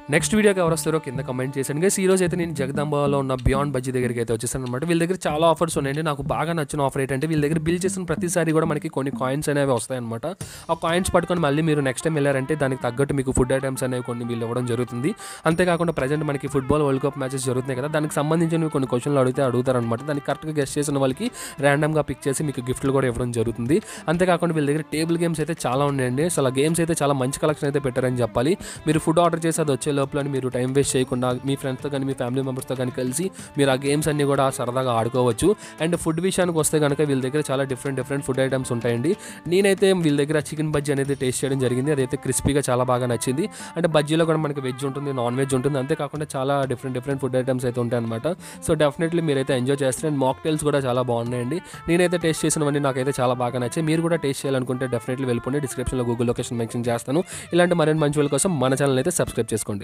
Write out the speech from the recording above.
next వీడియోకి ఎవరు వస్తారో కింద కమెంట్ చేశాను గైస్ ఈ రోజు అయితే నేను జగదాంబాలో ఉన్న బియాండ్ బజ్జీ దగ్గరికి అయితే వచ్చేసాను అనమాట వీళ్ళ దగ్గర చాలా ఆఫర్స్ ఉన్నాయండి నాకు బాగా నచ్చిన ఆఫర్ ఏంటంటే వీళ్ళ దగ్గర బిల్ చేసిన ప్రతిసారి కూడా మనకి కొన్ని కాయిన్స్ అనేవి వస్తాయన్నమాట ఆ కాయిన్స్ పట్టుకొని మళ్ళీ మీరు నెక్స్ట్ టైం వెళ్ళారంటే దానికి తగ్గట్టు మీకు ఫుడ్ ఐటమ్స్ అనేవి కొన్ని వీళ్ళు ఇవ్వడం జరుగుతుంది అంతేకాకుండా ప్రజెంట్ మనకి ఫుట్బాల్ వరల్డ్ కప్ మ్యాచెస్ జరుగుతున్నాయి కదా దానికి సంబంధించిన కొన్ని క్వశ్చన్లు అడిగితే అడుగుతారనమాట దానికి కరెక్ట్గా గెస్ట్ చేసిన వాళ్ళకి ర్యాండమ్గా పిక్ చేసి మీకు గిఫ్ట్లు కూడా ఇవ్వడం జరుగుతుంది అంతేకాకుండా వీళ్ళ దగ్గర టేబుల్ గేమ్స్ అయితే చాలా ఉన్నాయండి అసలు ఆ గేమ్స్ అయితే చాలా మంచి కలెక్షన్ అయితే పెట్టారని చెప్పాలి మీరు ఫుడ్ ఆర్డర్ చేసి అది వచ్చే లోపల మీరు టైం వేస్ట్ చేయకుండా మీ ఫ్రెండ్స్తో కానీ మీ ఫ్యామిలీ మెంబర్స్తో కానీ కలిసి మీరు ఆ గేమ్స్ అన్ని కూడా సరదాగా ఆడుకోవచ్చు అండ్ ఫుడ్ విషయానికి వస్తే కనుక వీళ్ళ దగ్గర చాలా డిఫరెంట్ డిఫరెంట్ ఫుడ్ ఐటమ్స్ ఉంటాయండి నేనైతే వీళ్ళ దగ్గర చికెన్ బజ్జీ అనేది టేస్ట్ చేయడం జరిగింది అదైతే క్రిస్పీగా చాలా బాగా నచ్చింది అంటే బజ్జీలో కూడా మనకి వెజ్ ఉంటుంది నాన్ వెజ్ ఉంటుంది అంతేకాకుండా చాలా డిఫరెంట్ డిఫరెంట్ ఫుడ్ ఐటమ్స్ అయితే ఉంటాయి అనమాట సో డెఫినెట్లీ మీరైతే ఎంజాయ్ చేస్తారు అండ్ మాక్ టైల్స్ కూడా చాలా బాగున్నాయండి నేనైతే టేస్ట్ చేసినవన్నీ నాకైతే చాలా బాగా నచ్చాయి మీరు కూడా టేస్ట్ చేయాలనుకుంటే డెఫినెట్లీ వెళ్ళిపోండి డిస్క్రిప్షన్లో గూగుల్ లొకేషన్ మెన్షన్ చేస్తాను ఇలాంటి మరిన్ని మంచి వాళ్ళ కోసం మన ఛానల్ అయితే సబ్స్క్రైబ్ చేసుకోండి